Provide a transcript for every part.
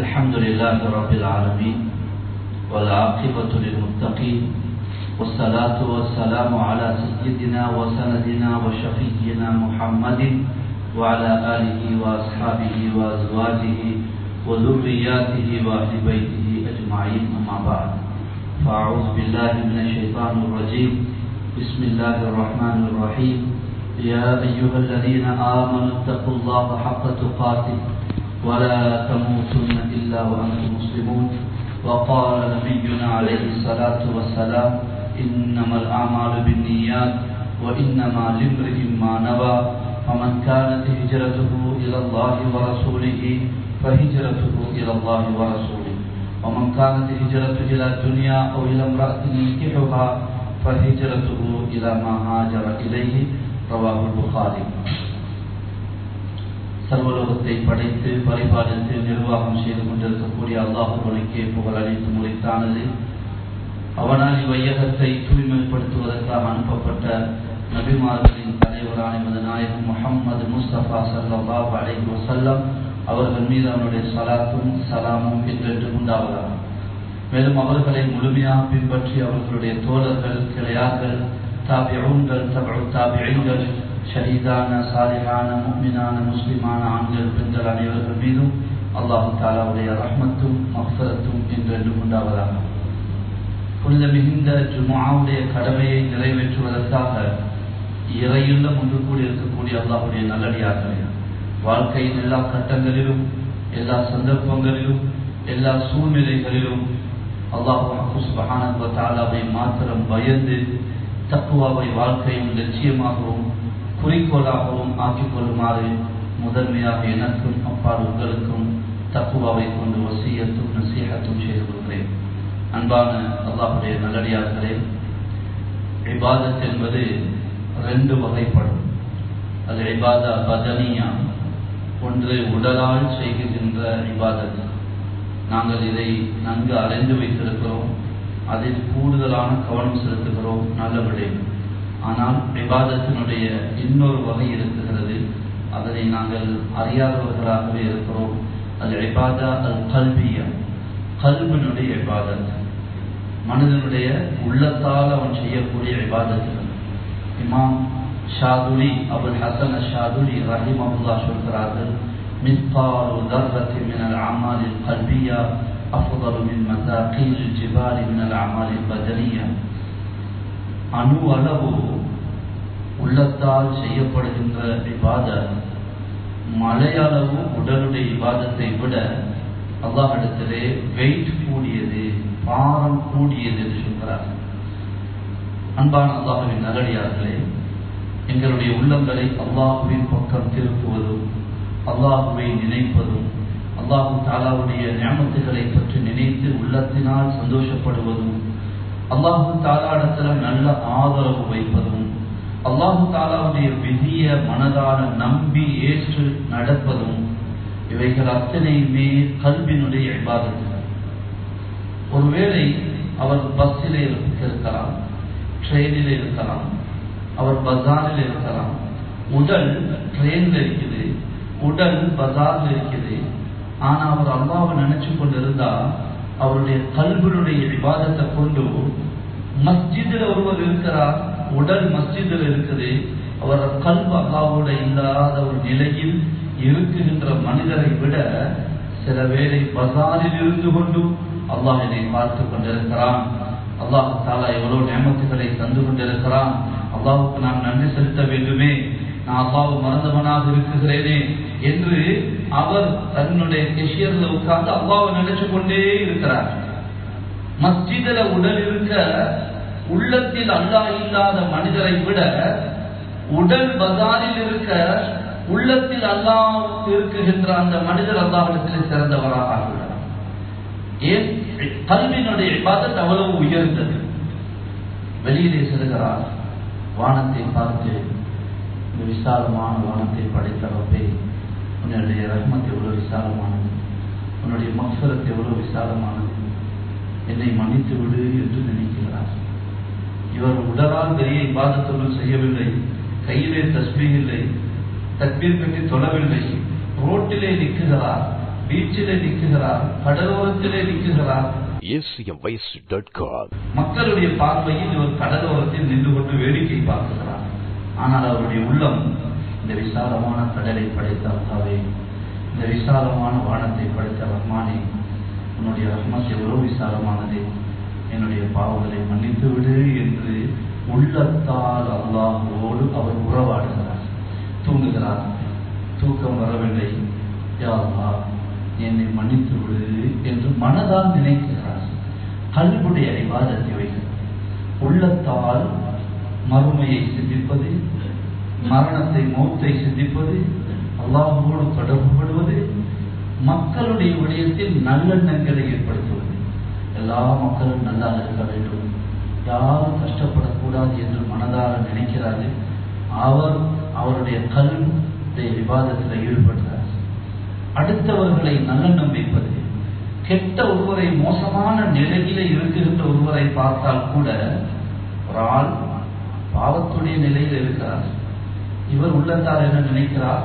الحمد لله رب العالمين والعاقبة للمتقين والصلاة والسلام على سيدنا وسندنا وشفينا محمد وعلى آله وأصحابه وأزواجه وذرياته وأهل بيته أجمعين أما بعد فأعوذ بالله من الشيطان الرجيم بسم الله الرحمن الرحيم يا أيها الذين آمنوا اتقوا الله حق تقاته ولا تموتن إلا وأنتم مسلمون وقال نبينا عليه الصلاة والسلام إنما الأعمال بالنيات وإنما لامرئ ما نوى فمن كانت هجرته إلى الله ورسوله فهجرته إلى الله ورسوله ومن كانت هجرته إلى الدنيا أو إلى امرأة ينكحها فهجرته إلى ما هاجر إليه رواه البخاري சர்வலோகத்தை படைத்து பரிபாலித்து நிர்வாகம் செய்து கொண்டிருக்கக்கூடிய அல்லாஹுகளுக்கே புகழ் அளித்து முடித்தானது அவனால் இவ்வையகத்தை தூய்மைப்படுத்துவதற்காக அனுப்பப்பட்ட நபிமார்களின் தலைவரான எமது நாயகம் முகம்மது முஸ்தபா சல்லாஹ் அலைஹி வசல்லம் அவர்கள் மீது அவனுடைய சலாத்தும் சலாமும் என்றென்று உண்டாவதாக மேலும் அவர்களை முழுமையாக பின்பற்றி அவர்களுடைய தோழர்கள் கிளையார்கள் தாபியங்கள் தபு தாபியங்கள் ஷஹீதான சாலிஹான முக்மினான முஸ்லிமான ஆண்கள் பெண்கள் அனைவர்கள் மீதும் அல்லாஹு தாலாவுடைய ரஹ்மத்தும் மஃபரத்தும் என்றென்று உண்டாவதாக புனித மிகுந்த ஜுமாவுடைய கடமையை நிறைவேற்றுவதற்காக இறையுள்ள முன்பு கூடி இருக்கக்கூடிய அல்லாஹுடைய நல்லடியார்களே வாழ்க்கையின் எல்லா கட்டங்களிலும் எல்லா சந்தர்ப்பங்களிலும் எல்லா சூழ்நிலைகளிலும் அல்லாஹு சுபஹானவை மாத்திரம் பயந்து தக்குவாவை வாழ்க்கையும் லட்சியமாகவும் குறிக்கோளாகவும் ஆக்கிக் கொள்ளுமாறு முதன்மையாக எனக்கும் அப்பால் உங்களுக்கும் தக்குவாவை கொண்டு வசியத்தும் நசீகத்தும் செய்து கொள்கிறேன் அன்பான அல்லாஹுடைய நல்லடியார்களே இபாதத் என்பது ரெண்டு வகைப்படும் அது இபாதா பதனியா ஒன்று உடலால் செய்கின்ற இபாதத் நாங்கள் இதை நன்கு அறிந்து வைத்திருக்கிறோம் அதில் கூடுதலான கவனம் செலுத்துகிறோம் நல்ல விடயம் ஆனால் விவாதத்தினுடைய இன்னொரு வகை இருக்கிறது அதனை நாங்கள் அறியாதவர்களாகவே இருக்கிறோம் அது இபாதா அல் கல்வியா கல்வினுடைய இபாதத் மனிதனுடைய உள்ளத்தால் அவன் செய்யக்கூடிய விவாதத்துகள் இமாம் ஷாதுலி அபுல் ஹசன் ஷாதுலி ரஹிம் அபுல்லா சொல்கிறார்கள் مثقال ذرة من الأعمال القلبية أفضل من مثاقيل الجبال من الأعمال البدنية அணு அளவு உள்ளத்தால் செய்யப்படுகின்ற விவாத மலையளவு உடலுடைய விவாதத்தை விட அல்லாஹிடத்திலே வெயிட் கூடியது பாரம் கூடியது என்று சொல்கிறார் அன்பான அல்லாஹுவின் நகடியார்களே எங்களுடைய உள்ளங்களை அல்லாஹுவின் பக்கம் திருப்புவதும் அல்லாஹுவை நினைப்பதும் அல்லாஹு தாலாவுடைய ஞாபகத்துகளை பற்றி நினைத்து உள்ளத்தினால் சந்தோஷப்படுவதும் அல்லாஹு தாலாடத்துல நல்ல ஆதரவு வைப்பதும் அல்லாஹு தாலாவுடைய விதிய மனதான நம்பி ஏற்று நடப்பதும் இவைகள் அத்தனையுமே கல்வியினுடைய இபாதத்துகள் ஒருவேளை அவர் பஸ்ஸிலே இருக்கலாம் ட்ரெயினில் இருக்கலாம் அவர் பஜாரில் இருக்கலாம் உடல் ட்ரெயின்ல இருக்குது உடல் பஜார்ல இருக்குது ஆனா அவர் அல்லாவை நினைச்சு கொண்டு இருந்தா அவருடைய கல்வினுடைய விவாதத்தை கொண்டு மஸ்ஜிதில் ஒருவர் இருக்கிறார் உடல் மஸ்ஜிதில் இருக்குது அவர் கல்வி அல்லாவோட இல்லாத ஒரு நிலையில் இருக்குகின்ற மனிதரை விட சில வேளை பசாரில் இருந்து கொண்டும் அல்லாஹ் என்னை பார்த்து கொண்டிருக்கிறான் அல்லாஹு தாலா எவ்வளவு நியமத்துகளை தந்து கொண்டிருக்கிறான் அல்லாவுக்கு நாம் நன்றி செலுத்த வேண்டுமே நான் அல்லாவு மறந்தவனாக இருக்குகிறேனே என்று அவர் தன்னுடைய கெஷியர்ல உட்கார்ந்து அல்லாவை நினைச்சு கொண்டே இருக்கிறார் மஸ்ஜிதில உடல் இருக்க உள்ளத்தில் அல்லாஹ் இல்லாத மனிதரை விட உடல் பஜாரில் இருக்க உள்ளத்தில் அல்லாஹ் இருக்குகின்ற அந்த மனிதர் அல்லாஹிடத்தில் சிறந்தவராக ஆகிறார் ஏன் கல்வியினுடைய பாதத் அவ்வளவு உயர்ந்தது வெளியிலே செல்கிறார் வானத்தை பார்த்து இந்த விசாலமான வானத்தை படைத்தவப்பே உன்னுடைய ரஹ்மத் எவ்வளவு விசாலமானது உன்னுடைய மக்சரத் எவ்வளவு விசாலமானது என்னை மன்னித்து விடு என்று நினைக்கிறார் இவர் உடலால் பெரிய இபாதத்தொன்றும் செய்யவில்லை கையிலே தஸ்மீ இல்லை தக்பீர் கட்டி தொழவில்லை ரோட்டிலே நிற்கிறார் பீச்சிலே நிற்குகிறார் கடலோரத்திலே நிற்குகிறார் acmvoice.com. மக்களுடைய பார்வையில் இவர் கடலோரத்தில் நின்று கொண்டு வேடிக்கை பார்க்கிறார் ஆனால் அவருடைய உள்ளம் இந்த விசாலமான கடலை படைத்த அல்லாவே இந்த விசாலமான வானத்தை படைத்த ரஹ்மானே உன்னுடைய ரஹ்மத் எவ்வளவு விசாலமானது என்னுடைய பாவங்களை மன்னித்து விடு என்று உள்ளத்தால் அல்லாஹோடு அவர் உறவாடுகிறார் தூங்குகிறார் தூக்கம் வரவில்லை யா அல்லாஹ் என்னை மன்னித்து விடு என்று மனதால் நினைக்கிறார் கல்வுடைய விவாதத்தை வைக்கிறார் உள்ளத்தால் மறுமையை சிந்திப்பது மரணத்தை மௌத்தை சிந்திப்பது அல்லாஹோடு தொடர்புபடுவது மக்களுடைய விடயத்தில் நல்லெண்ணங்களை ஏற்படுத்துவது எல்லா மக்களும் நல்லா இருக்க வேண்டும் யாரும் கஷ்டப்படக்கூடாது என்று மனதார நினைக்கிறார்கள் அவர் அவருடைய கல்வியுடைய விவாதத்தில் ஈடுபடுகிறார் அடுத்தவர்களை நல்லெண்ணம் வைப்பது கெட்ட ஒருவரை மோசமான நிலையில இருக்குகின்ற ஒருவரை பார்த்தால் கூட ஒரு ஆள் பாவத்துடைய நிலையில் இருக்கிறார் இவர் உள்ளத்தால் என்ன நினைக்கிறார்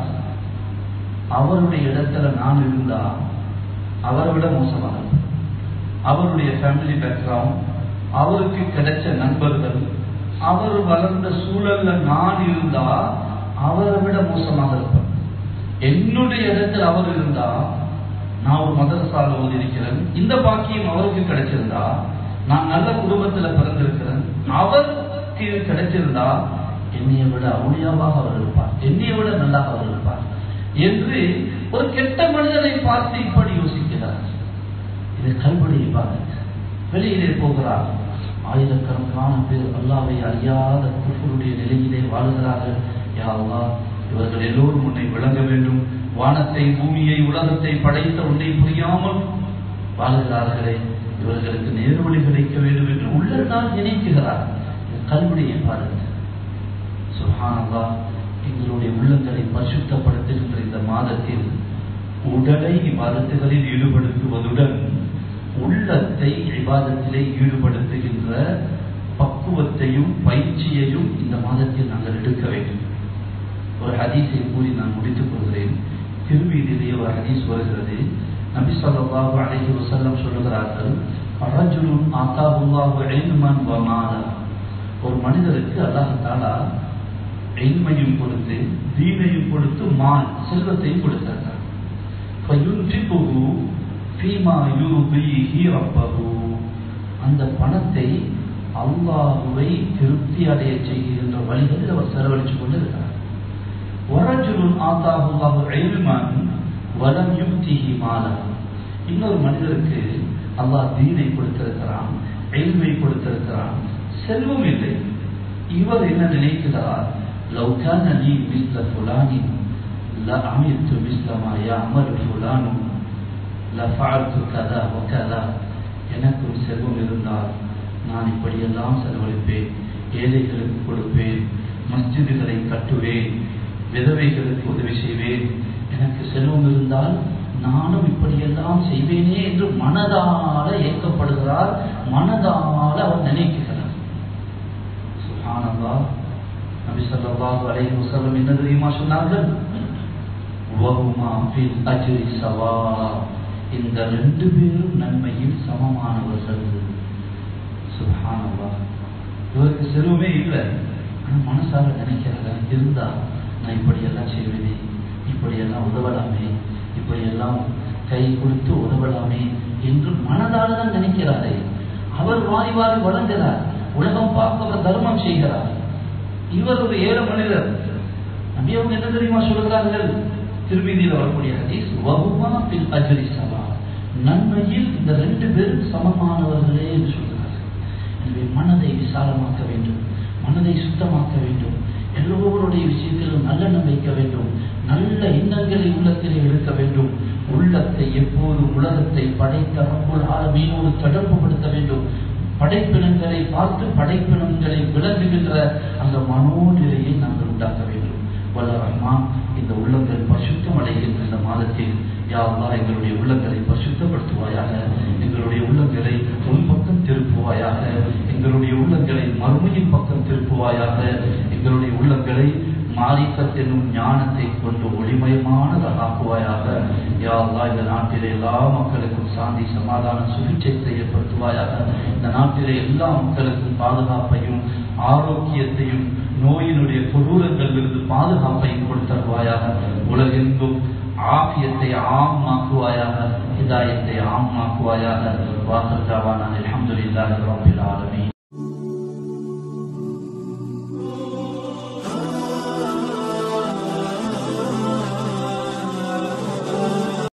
அவருடைய இடத்துல நான் இருந்தா அவரை விட மோசமாக இருப்பேன். அவருடைய ஃபேமிலி பேக்ரவுண்ட் அவருக்கு கிடைச்ச நண்பர்கள் அவர் வளர்ந்த சூழல்ல நான் இருந்தா அவரை விட மோசமாக இருப்பேன் என்னுடைய இடத்தில் அவர் இருந்தா நான் ஒரு மதரசால ஓதி இருக்கிறேன் இந்த பாக்கியம் அவருக்கு கிடைச்சிருந்தா நான் நல்ல குடும்பத்துல பிறந்திருக்கிறேன் அவருக்கு இது கிடைச்சிருந்தா என்னைய விட அவுளியாவாக அவர் இருப்பார் என்னைய விட நல்லாக அவர் இருப்பார் என்று ஒரு கெட்ட மனிதனை பார்த்து இப்படி யோசிக்கிறார் இது கல்படி இபாதத் வெளியிலே போகிறார் ஆயிரக்கணக்கான பேர் அல்லாவை அறியாத குஃபருடைய நிலையிலே வாழ்கிறார்கள் யா அல்லாஹ் இவர்கள் எல்லோரும் உன்னை விளங்க வேண்டும் வானத்தை பூமியை உலகத்தை படைத்த உன்னை புரியாமல் வாழ்கிறார்களே இவர்களுக்கு நேர்வழி கிடைக்க வேண்டும் என்று உள்ளத்தால் நினைக்கிறார் இது கல்விடைய பாருங்க சுஹானல்லா எங்களுடைய உள்ளங்களை பரிசுத்தப்படுத்துகின்ற இந்த மாதத்தில் உடலை இவ்வாதத்துகளில் ஈடுபடுத்துவதுடன் உள்ளத்தை விவாதத்திலே ஈடுபடுத்துகின்ற பக்குவத்தையும் பயிற்சியையும் இந்த மாதத்தில் நாங்கள் எடுக்க வேண்டும் ஒரு ஹதீஸை கூறி நான் முடித்துக் கொள்கிறேன் திருமீதிலே ஒரு ஹதீஸ் வருகிறது நபி ஸல்லல்லாஹு அலைஹி வஸல்லம் சொல்லுகிறார்கள் ரஜுலுன் ஆதாஹுல்லாஹு இல்மன் வ மாலா ஒரு மனிதருக்கு அல்லாஹ் தஆலா இல்மையும் கொடுத்து தீனையும் கொடுத்து மால் செல்வத்தையும் கொடுத்திருக்கிறார் ஃபயுன்ஃபிகுஹு ஃபீமா யுர்தீஹி ரப்பஹு அந்த பணத்தை அல்லாஹுவை திருப்தி அடைய செய்கின்ற வழிகளில் அவர் செலவழித்துக் கொண்டிருக்கிறார் வரஜுலுன் ஆத்தாஹுல்லாஹு இல்மன் வலம் யுக்திஹி மாலா இன்னொரு மனிதருக்கு அல்லாஹ் தீனை கொடுத்திருக்கிறான் இல்மை கொடுத்திருக்கிறான் செல்வம் இல்லை இவர் என்ன நினைக்கிறார் லவ் கான லீ மிஸ்ல ஃபுலானி لعملت مثل ما يعمل فلان لفعلت كذا وكذا எனக்கும் செல்வம் இருந்தால் நான் இப்படியெல்லாம் செலவழிப்பேன் ஏழைகளுக்கு கொடுப்பேன் மஸ்ஜிதுகளை கட்டுவேன் விதவைகளுக்கு உதவி செய்வேன் எனக்கு செல்வம் இருந்தால் நானும் இப்படியெல்லாம் செய்வேனே என்று மனதால ஏற்கப்படுகிறார் மனதால அவர் நினைக்கிறார் சுஹானல்லாஹ் நபி ஸல்லல்லாஹு அலைஹி வஸல்லம் என்ன தெரியுமா சொன்னார்கள் வஹுமா ஃபில் அஜ்ரி சவா இந்த ரெண்டு பேரும் நன்மையில் சமமானவர்கள் சுப்ஹானல்லாஹ் இவருக்கு செல்வமே இல்லை ஆனா மனசால நினைக்கிறாங்க இருந்தா நான் இப்படியெல்லாம் செய்வேனே இப்படியெல்லாம் உதவலாமே இப்படியெல்லாம் கை கொடுத்து உதவலாமே என்று மனதால தான் நினைக்கிறாரே அவர் வாரி வாரி வழங்குகிறார் உலகம் பார்க்க அவர் தர்மம் செய்கிறார் இவர் ஒரு ஏழை மனிதர் நபி அவங்க என்ன தெரியுமா சொல்கிறார்கள் திருமீதியில் வரக்கூடிய ஹதீஸ் வகுமா பில் அஜ்ரி சவா நன்மையில் இந்த ரெண்டு பேரும் சமமானவர்களே என்று சொல்கிறார்கள் எனவே மனதை விசாலமாக்க வேண்டும் மனதை சுத்தமாக்க வேண்டும் எல்லோருடைய விஷயத்திலும் நல்லெண்ணம் வைக்க வேண்டும் நல்ல எண்ணங்களை உள்ளத்திலே எடுக்க வேண்டும் உள்ளத்தை எப்போதும் உலகத்தை படைத்த ரப்புல் ஆலமீனோடு தொடர்பு படுத்த வேண்டும் படைப்பினங்களை பார்த்து படைப்பினங்களை விளங்குகின்ற அந்த மனோநிலையை நாங்கள் உண்டாக்க வேண்டும் வல்ல ரஹ்மான் இந்த உள்ளங்கள் பரிசுத்தம் அடைகின்ற இந்த மாதத்தில் யாவா எங்களுடைய உள்ளங்களை பரிசுத்தப்படுத்துவாயாக எங்களுடைய உள்ளங்களை உன் பக்கம் திருப்புவாயாக எங்களுடைய உள்ளங்களை மறுமையின் பக்கம் திருப்புவாயாக எங்களுடைய உள்ளங்களை மாரிக்கத் என்னும் ஞானத்தை கொண்டு ஒளிமயமானதாக ஆக்குவாயாக யா அல்லாஹ் இந்த நாட்டிலே எல்லா மக்களுக்கும் சாந்தி சமாதானம் சுபிட்சை செய்யப்படுத்துவாயாக இந்த நாட்டிலே எல்லா மக்களுக்கும் பாதுகாப்பையும் ஆரோக்கியத்தையும் நோயினுடைய கொடூரங்களிலிருந்து பாதுகாப்பையும் கொடுத்தருவாயாக உலகெங்கும் ஆபியத்தை ஆமாக்குவாயாக ஹிதாயத்தை ஆமாக்குவாயாக வாசல் தாவான அல்ஹம்துலில்லாஹி ரப்பில் ஆலமீன்